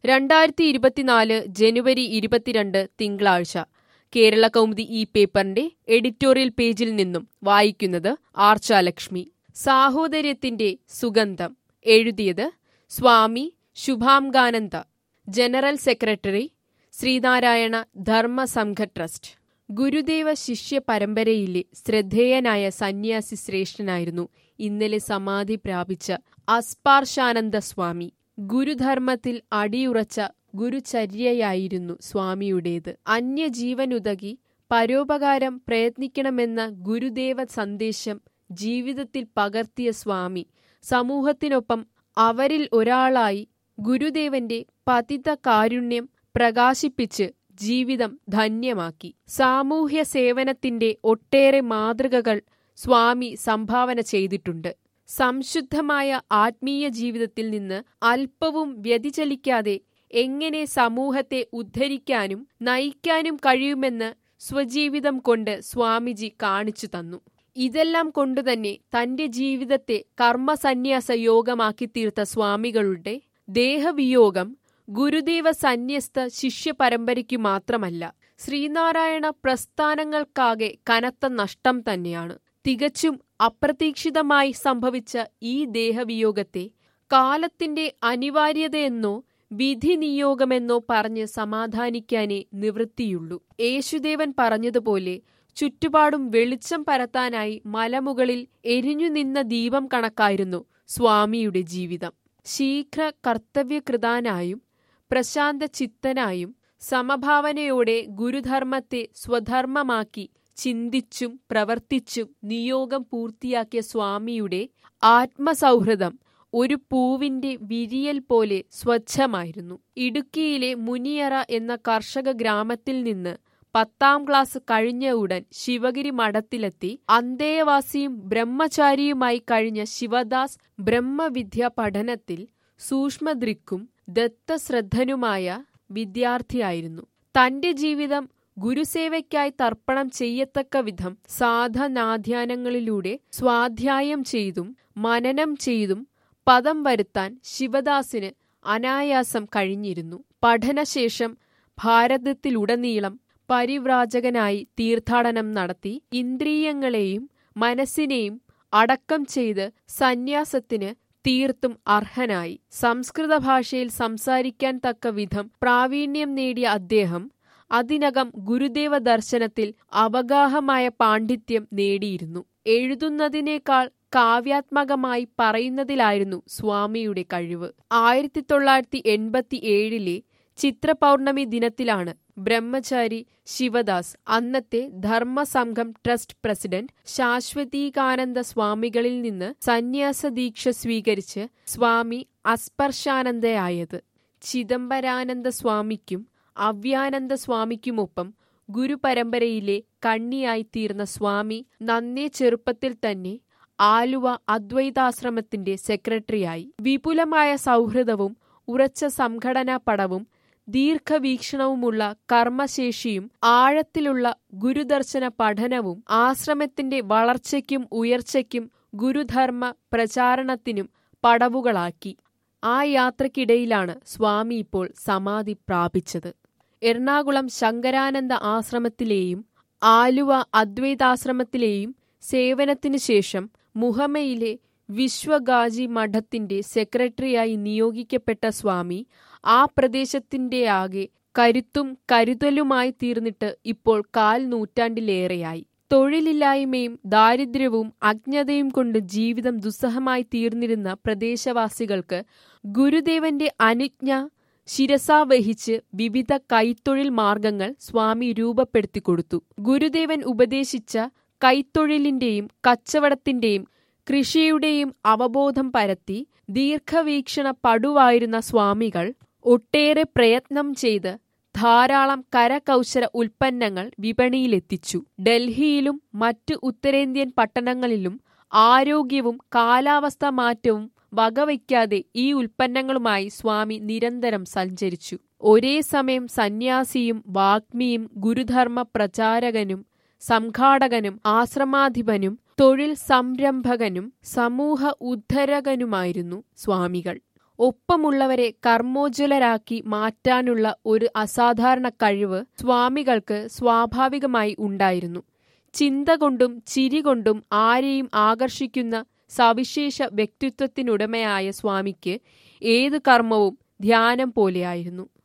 രണ്ടായിരത്തി ഇരുപത്തിനാല് ജനുവരി ഇരുപത്തിരണ്ട് തിങ്കളാഴ്ച കേരള കൗമുദി ഈ പേപ്പറിന്റെ എഡിറ്റോറിയൽ പേജിൽ നിന്നും വായിക്കുന്നത് ആർച്ചാലക്ഷ്മി സാഹോദര്യത്തിന്റെ സുഗന്ധം എഴുതിയത് Swami Subhangananda general secretary Sreenarayana Dharma Sangha trust Gurudeva ശിഷ്യ പരമ്പരയിലെ ശ്രദ്ധേയനായ സന്യാസി ശ്രേഷ്ഠനായിരുന്നു ഇന്നലെ സമാധി പ്രാപിച്ച അസ്പാർശാനന്ദ സ്വാമി ഗുരുധർമ്മത്തിൽ അടിയുറച്ച ഗുരുചര്യയായിരുന്നു സ്വാമിയുടേത് അന്യജീവനുതകി പരോപകാരം പ്രയത്നിക്കണമെന്ന ഗുരുദേവ സന്ദേശം ജീവിതത്തിൽ പകർത്തിയ സ്വാമി സമൂഹത്തിനൊപ്പം അവരിൽ ഒരാളായി ഗുരുദേവന്റെ പതിത കാരുണ്യം പ്രകാശിപ്പിച്ച് ജീവിതം ധന്യമാക്കി സാമൂഹ്യ സേവനത്തിന്റെ ഒട്ടേറെ മാതൃകകൾ സ്വാമി സംഭാവന ചെയ്തിട്ടുണ്ട് സംശുദ്ധമായ ആത്മീയ ജീവിതത്തിൽ നിന്ന് അല്പവും വ്യതിചലിക്കാതെ എങ്ങനെ സമൂഹത്തെ ഉദ്ധരിക്കാനും നയിക്കാനും കഴിയുമെന്ന് സ്വജീവിതം കൊണ്ട് സ്വാമിജി കാണിച്ചു തന്നു ഇതെല്ലാം കൊണ്ടുതന്നെ തന്റെ ജീവിതത്തെ കർമ്മസന്യാസ യോഗമാക്കി തീർത്ത സ്വാമികളുടെ ദേഹവിയോഗം ഗുരുദേവ സന്യസ്ത ശിഷ്യ പരമ്പരയ്ക്കു മാത്രമല്ല ശ്രീനാരായണ പ്രസ്ഥാനങ്ങൾക്കാകെ കനത്ത നഷ്ടം തന്നെയാണ് തികച്ചും അപ്രതീക്ഷിതമായി സംഭവിച്ച ഈ ദേഹവിയോഗത്തെ കാലത്തിന്റെ അനിവാര്യതയെന്നോ വിധി നിയോഗമെന്നോ പറഞ്ഞ് സമാധാനിക്കാനേ നിവൃത്തിയുള്ളൂ യേശുദേവൻ പറഞ്ഞതുപോലെ ചുറ്റുപാടും വെളിച്ചം പരത്താനായി മലമുകളിൽ എരിഞ്ഞു നിന്ന ദീപം കണക്കായിരുന്നു സ്വാമിയുടെ ജീവിതം ശീഘ്ര കർത്തവ്യകൃതാനായും പ്രശാന്ത ചിത്തനായും സമഭാവനയോടെ ഗുരുധർമ്മത്തെ സ്വധർമ്മമാക്കി ചിന്തിച്ചും പ്രവർത്തിച്ചും നിയോഗം പൂർത്തിയാക്കിയ സ്വാമിയുടെ ആത്മസൗഹൃദം ഒരു പൂവിന്റെ വിരിയൽ പോലെ സ്വച്ഛമായിരുന്നു ഇടുക്കിയിലെ മുനിയറ എന്ന കർഷക ഗ്രാമത്തിൽ നിന്ന് പത്താം ക്ലാസ് കഴിഞ്ഞ ഉടൻ ശിവഗിരി മഠത്തിലെത്തി അന്തേയവാസിയും ബ്രഹ്മചാരിയുമായി കഴിഞ്ഞ ശിവദാസ് ബ്രഹ്മവിദ്യ പഠനത്തിൽ സൂക്ഷ്മദൃക്കും ദത്തശ്രദ്ധനുമായ വിദ്യാർത്ഥിയായിരുന്നു തന്റെ ജീവിതം ഗുരുസേവയ്ക്കായി തർപ്പണം ചെയ്യത്തക്ക വിധം സാധനാധ്യാനങ്ങളിലൂടെ സ്വാധ്യായം ചെയ്തും മനനം ചെയ്തും പദം വരുത്താൻ ശിവദാസിന് അനായാസം കഴിഞ്ഞിരുന്നു പഠനശേഷം ഭാരതത്തിലുടനീളം പരിവ്രാജകനായി തീർത്ഥാടനം നടത്തി ഇന്ദ്രിയങ്ങളെയും മനസ്സിനെയും അടക്കം ചെയ്ത് സന്യാസത്തിന് തീർത്തും അർഹനായി സംസ്കൃത ഭാഷയിൽ സംസാരിക്കാൻ തക്ക വിധം പ്രാവീണ്യം നേടിയ അദ്ദേഹം അതിനകം ഗുരുദേവ ദർശനത്തിൽ അവഗാഹമായ പാണ്ഡിത്യം നേടിയിരുന്നു എഴുതുന്നതിനേക്കാൾ കാവ്യാത്മകമായി പറയുന്നതിലായിരുന്നു സ്വാമിയുടെ കഴിവ് ആയിരത്തി തൊള്ളായിരത്തി എൺപത്തി ഏഴിലെ ചിത്രപൗർണമി ദിനത്തിലാണ് ബ്രഹ്മചാരി ശിവദാസ് അന്നത്തെ ധർമ്മസംഘം ട്രസ്റ്റ് പ്രസിഡന്റ് ശാശ്വതീകാനന്ദ സ്വാമികളിൽ നിന്ന് സന്യാസ ദീക്ഷ സ്വീകരിച്ച് സ്വാമി അസ്പർശാനന്ദയായത് ചിദംബരാനന്ദ സ്വാമിക്കും അവ്യാനന്ദ സ്വാമിക്കുമൊപ്പം ഗുരുപരമ്പരയിലെ കണ്ണിയായി തീർന്ന സ്വാമി നന്നേ ചെറുപ്പത്തിൽ തന്നെ ആലുവ അദ്വൈതാശ്രമത്തിന്റെ സെക്രട്ടറിയായി വിപുലമായ സൗഹൃദവും ഉറച്ച സംഘടനാ പടവും ദീർഘവീക്ഷണവുമുള്ള കർമ്മശേഷിയും ആഴത്തിലുള്ള ഗുരുദർശന പഠനവും ആശ്രമത്തിന്റെ വളർച്ചയ്ക്കും ഉയർച്ചയ്ക്കും ഗുരുധർമ്മ പ്രചാരണത്തിനും പടവുകളാക്കി ആ യാത്രക്കിടയിലാണ് സ്വാമി ഇപ്പോൾ സമാധി പ്രാപിച്ചത് എറണാകുളം ശങ്കരാനന്ദ ആശ്രമത്തിലെയും ആലുവ അദ്വൈതാശ്രമത്തിലെയും സേവനത്തിനു ശേഷം മുഹമ്മയിലെ വിശ്വഗാജി മഠത്തിന്റെ സെക്രട്ടറിയായി നിയോഗിക്കപ്പെട്ട സ്വാമി ആ പ്രദേശത്തിന്റെയാകെ കരുത്തും കരുതലുമായി തീർന്നിട്ട് ഇപ്പോൾ കാൽ നൂറ്റാണ്ടിലേറെയായി തൊഴിലില്ലായ്മയും ദാരിദ്ര്യവും അജ്ഞതയും കൊണ്ട് ജീവിതം ദുസ്സഹമായി തീർന്നിരുന്ന പ്രദേശവാസികൾക്ക് ഗുരുദേവന്റെ അനുജ്ഞ ശിരസാവഹിച്ച് വിവിധ കൈത്തൊഴിൽ മാർഗങ്ങൾ സ്വാമി രൂപപ്പെടുത്തിക്കൊടുത്തു ഗുരുദേവൻ ഉപദേശിച്ച കൈത്തൊഴിലിന്റെയും കച്ചവടത്തിന്റെയും കൃഷിയുടെയും അവബോധം പരത്തി ദീർഘവീക്ഷണ പടുവായിരുന്ന സ്വാമികൾ ഒട്ടേറെ പ്രയത്നം ചെയ്ത് ധാരാളം കരകൗശല ഉൽപ്പന്നങ്ങൾ വിപണിയിലെത്തിച്ചു ഡൽഹിയിലും മറ്റു ഉത്തരേന്ത്യൻ പട്ടണങ്ങളിലും ആരോഗ്യവും കാലാവസ്ഥാ മാറ്റവും വകവയ്ക്കാതെ ഈ ഉൽപ്പന്നങ്ങളുമായി സ്വാമി നിരന്തരം സഞ്ചരിച്ചു ഒരേ സമയം സന്യാസിയും വാഗ്മിയും ഗുരുധർമ്മ പ്രചാരകനും സംഘാടകനും ആശ്രമാധിപനും തൊഴിൽ സംരംഭകനും സമൂഹ ഉദ്ധരകനുമായിരുന്നു സ്വാമികൾ ഒപ്പമുള്ളവരെ കർമ്മോജ്വലരാക്കി മാറ്റാനുള്ള ഒരു അസാധാരണ കഴിവ് സ്വാമികൾക്ക് സ്വാഭാവികമായി ഉണ്ടായിരുന്നു ചിന്ത കൊണ്ടും ചിരി കൊണ്ടും ആരെയും ആകർഷിക്കുന്ന സവിശേഷ വ്യക്തിത്വത്തിനുടമയായ സ്വാമിക്ക് ഏത് കർമ്മവും ധ്യാനം പോലെയായിരുന്നു